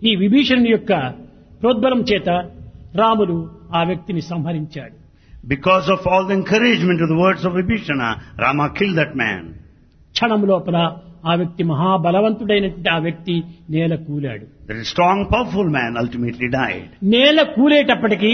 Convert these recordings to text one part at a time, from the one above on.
ఈ విభీషణుని యొక్క ప్రోద్బలం చేత రాముడు ఆ వ్యక్తిని సంహరించాడు Because of all the encouragement of the words of Vibhishana, Rama killed that man. క్షణం లోపల ఆ వ్యక్తి మహాబలవంతుడైనటువంటి ఆ వ్యక్తి నేల కూలాడు That strong, powerful man ultimately died. నేల కూలేటప్పటికి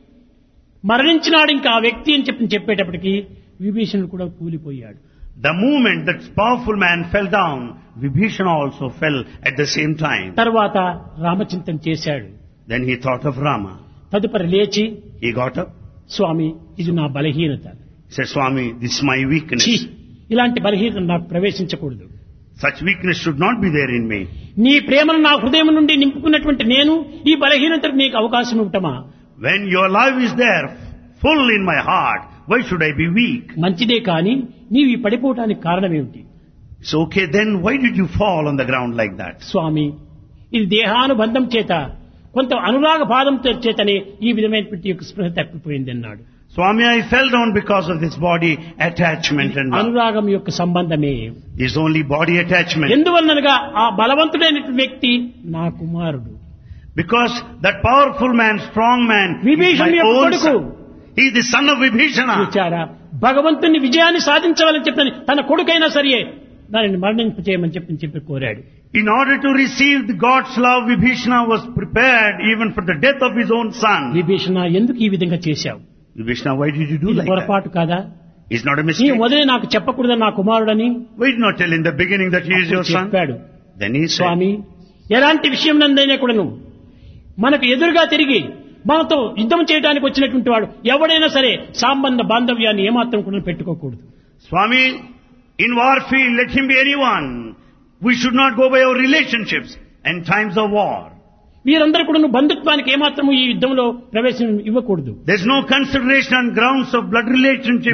మరణించినాడు ఇంకా ఆ వ్యక్తి అని చెప్పి చెప్పేటప్పటికి విభీషణుడు కూడా కూలిపోయాడు The moment that powerful man fell down, Vibhishana also fell at the same time. తర్వాత రామచింతన చేశాడు Then he thought of Rama. తదుపరి లేచి He got up. స్వామి ఇది నా బలహీనత He said, Swami, this is my weakness. ఛీ, ఇలాంటి బలహీనత నాకు ప్రవేశించకూడదు Such weakness should not be there in me. నీ ప్రేమను నా హృదయం నుండి నింపుకున్నటువంటి నేను ఈ బలహీనతకు నీకు అవకాశం ఇవ్వటమా When your love is there, full in my heart, why should I be weak? మంచిదే కాని నీవు ఈ పడిపోవటానికి కారణమేమిటి It's okay, then why did you fall on the ground like that? స్వామి ఇది దేహానుబంధం చేత కొంత అనురాగ బాధం చేతనే ఈ విధమైనటువంటి యొక్క స్పృహ తప్పిపోయింది అన్నాడు Swami, I fell down because of this body attachment and love. అనురాగం యొక్క సంబంధమే It's only body attachment. ఎందువల్లనగా ఆ బలవంతుడైనటువంటి వ్యక్తి నా కుమారుడు Because that powerful man, strong man, is విభీషణుని my యొక్క own కొడుకు son. He is the son of Vibhishana. చూచారా భగవంతుని విజయాన్ని సాధించవాలని చెప్పని తన కొడుకైనా సరే దానిని మరణింపచేయమని చెప్పి చెప్పి కోరాడు In order to receive the God's love, Vibhishana was prepared even for the death of his own son. Vibhishana ఎందుకు ఈ విధంగా చేశావు Vibhishana, why did you do ఇది like that? పొరపాటు కాదా It's not a నీ mistake. మొదలే నాకు చెప్పకూడదని నా కుమారుడని Why did not tell in the beginning that he is your son? చెప్పాడు Then he said, స్వామి ఎలాంటి విషయం నందైనా కూడాను మనకు ఎదురుగా తిరిగి మనతో యుద్ధం చేయడానికి వచ్చినటువంటి వాడు ఎవడైనా సరే సంబంధ బాంధవ్యాన్ని ఏమాత్రం కూడా పెట్టుకోకూడదు Swami, in war field, let him be anyone. We should not go by our relationships and times of war. వీరందరూ కూడా బంధుత్వానికి ఏమాత్రము ఈ యుద్ధంలో ప్రవేశం ఇవ్వకూడదు There's no consideration on grounds of blood relationship